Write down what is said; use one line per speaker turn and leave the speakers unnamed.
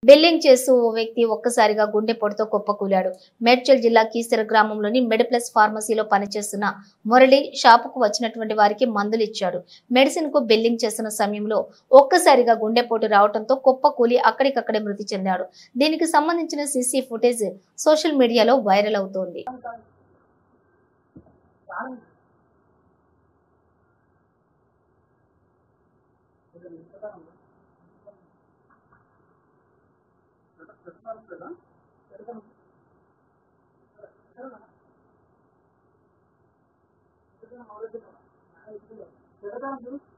billing చేస్తూ ఓ వ్యక్తి ఒక్కసారిగా గుండెపోటుతో కుప్పకూలాడు మేడ్చల్ జిల్లా కీసర గ్రామంలోని మెడిప్లస్ ఫార్మసీలో పనిచేస్తున్న మురళి షాపుకు వచ్చినటువంటి వారికి మందులు ఇచ్చాడు మెడిసిన్ కు బిల్లింగ్ చేస్తున్న సమయంలో ఒక్కసారిగా గుండెపోటు రావడంతో కుప్పకూలి అక్కడికక్కడే మృతి చెందాడు దీనికి సంబంధించిన సీసీ ఫుటేజ్ సోషల్ మీడియాలో వైరల్ అవుతోంది
పెడతాను